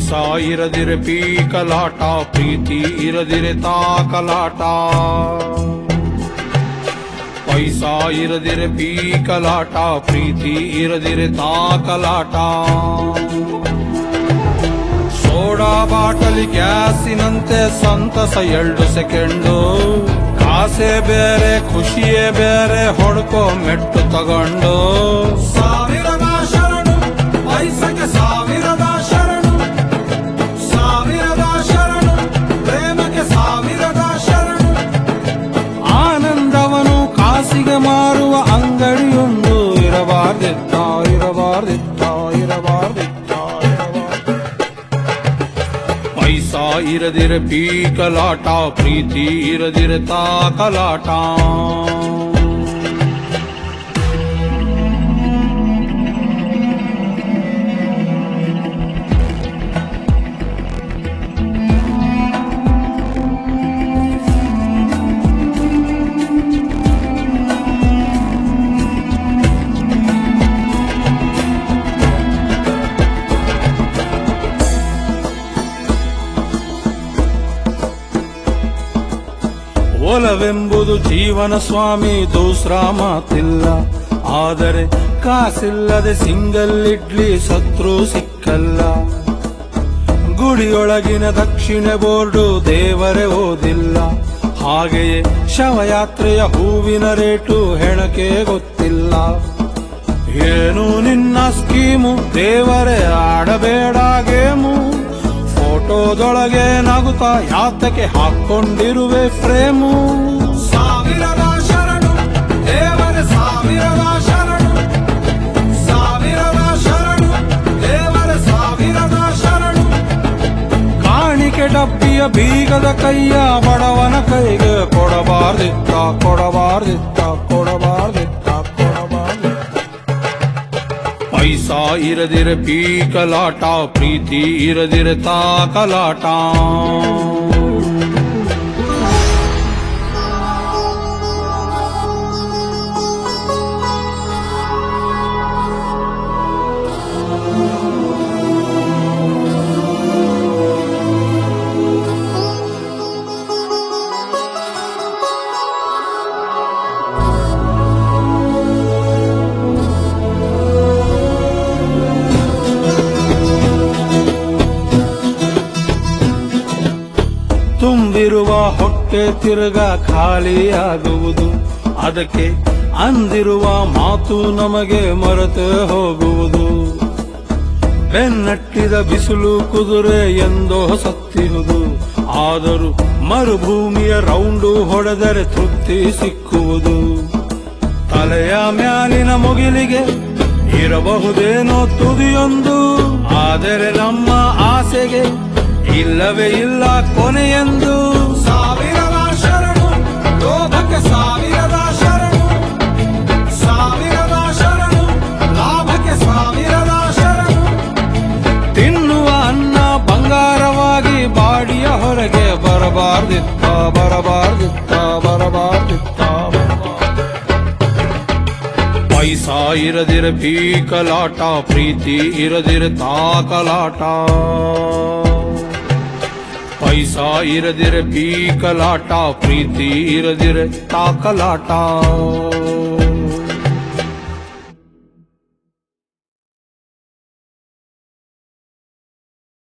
ಪೈಸಾ ಇರದಿರೆ ಪೀಕಲಾಟ ಪ್ರೀತಿ ಇರದಿರೆ ತಾಕಲಾಟ ಪೈಸಾ ಇರದಿರೆ ಪೀಕಲಾಟ ಪ್ರೀತಿ ಇರದಿರೆ ತಾಕಲಾಟ soda ಬಾಟಲಿ ಗ್ಯಾಸಿನಂತೆ ಸಂತಸ ಎರಡು ಸೆಕೆಂಡು ಕಾಸೆ ಬೇರೆ ಖುಷಿಯೇ ಬೇರೆ ಹೊಡ್ಕೋ ಮೆಟ್ಟು ತಗೊಂಡು ಸಾವಿರದ ಶರಣು ಪೈಸಕ್ಕೆ ಸಾವಿರದ ಶರಣು ಸಾವಿರದ ಶರಣು ಪ್ರೇಮಕ್ಕೆ ಸಾವಿರದ ಶರಣು ಆನಂದವನು ಕಾಸಿಗೆ ಮಾರುವ ಅಂಗಡಿಯೊಂದು ಇರಬಾರ್ದಿತ್ತ ಇರಬಾರ್ದಿತ್ತ ಇರಬಾರ್ದಿತ್ತ ಇರಬಾರ್ದಿತ್ತ ಪೈಸಾ ಇರದಿರೆ ಪೀಕಲಾಟ ಪ್ರೀತಿ ಇರದಿರೆ ತಾಕಲಾಟ ಒಲವೆಂಬುದು ಜೀವನ ಸ್ವಾಮಿ ದೂಸ್ರಾ ಮಾತಿಲ್ಲ ಆದರೆ ಕಾಸಿಲ್ಲದೆ ಸಿಂಗಲ್ ಇಡ್ಲಿ ಸತ್ರು ಸಿಕ್ಕಲ್ಲ ಗುಡಿಯೊಳಗಿನ ದಕ್ಷಿಣ ಬೋರ್ಡು ದೇವರೇ ಓದಿಲ್ಲ ಹಾಗೆಯೇ ಶವಯಾತ್ರೆಯ ಹೂವಿನ ರೇಟು ಹೆಣಕೆ ಗೊತ್ತಿಲ್ಲ ಏನು ನಿನ್ನ ಸ್ಕೀಮು ದೇವರೇ ಆಡಬೇಡ ಗೇಮು ಫೋಟೋದೊಳಗೆ ನಗುತ್ತಾ ಯಾತಕ್ಕೆ ಹಾಕೊಂಡಿರುವೆ ಫ್ರೇಮು ಸಾವಿರದ ಶರಣು ದೇವರ ಸಾವಿರದ ಶರಣು ಸಾವಿರದ ಶರಣು ದೇವರ ಸಾವಿರದ ಶರಣು ಕಾಣಿಕೆ ಡಬ್ಬಿಯ ಬೀಗದ ಕೈಯ ಬಡವನ ಕೈಗೆ ಕೊಡಬಾರ್ದಿತ್ತ ಕೊಡಬಾರ್ದಿತ್ತ ಕೊಡಬಾರ್ದಿತ್ತ ಕೊಡಬಾರ್ದಿತ್ತ ಪೈಸಾ ಇರದಿರೆ ಪೀಕಲಾಟ ಪ್ರೀತಿ ಇರದಿರೆ ತಾಕಲಾಟ ತುಂಬಿರುವ ಹೊಟ್ಟೆ ತಿರುಗ ಖಾಲಿಯಾಗುವುದು ಅದಕ್ಕೆ ಅಂದಿರುವ ಮಾತು ನಮಗೆ ಮರೆತು ಹೋಗುವುದು ಬೆನ್ನಟ್ಟಿದ ಬಿಸಿಲು ಕುದುರೆ ಎಂದೋ ಸತ್ತಿರುವುದು ಆದರೂ ಮರುಭೂಮಿಯ ರೌಂಡು ಹೊಡೆದರೆ ತೃಪ್ತಿ ಸಿಕ್ಕುವುದು ತಲೆಯ ಮ್ಯಾಲಿನ ಮುಗಿಲಿಗೆ ಇರಬಹುದೇನೋ ತುದಿಯೊಂದು ಆದರೆ ನಮ್ಮ ಆಸೆಗೆ ಇಲ್ಲವೇ ಇಲ್ಲ ಕೊನೆಯೆಂದು ಸಾವಿರದ ಶರಣು ಲೋಭಕ್ಕೆ ಸಾವಿರದ ಶರಣು ಸಾವಿರದ ಶರಣು ಲಾಭಕ್ಕೆ ಸಾವಿರದ ಶರಣು ತಿನ್ನುವ ಅನ್ನ ಬಂಗಾರವಾಗಿ ಬಾಡಿಯ ಹೊರಗೆ ಬರಬಾರ್ದಿತ್ತ ಬರಬಾರ್ದಿತ್ತ ಬರಬಾರ್ದಿತ್ತ ಬರಬಾರ್ದಿತ್ತ ಪೈಸಾ ಇರದಿರೆ ಪೀಕಲಾಟ ಪ್ರೀತಿ ಇರದಿರೆ ತಾಕಲಾಟ ಪೈಸಾ ಇರದಿರೆ ಪೀಕಲಾಟ ಪ್ರೀತಿ ಇರದಿರೆ ತಾಕಲಾಟ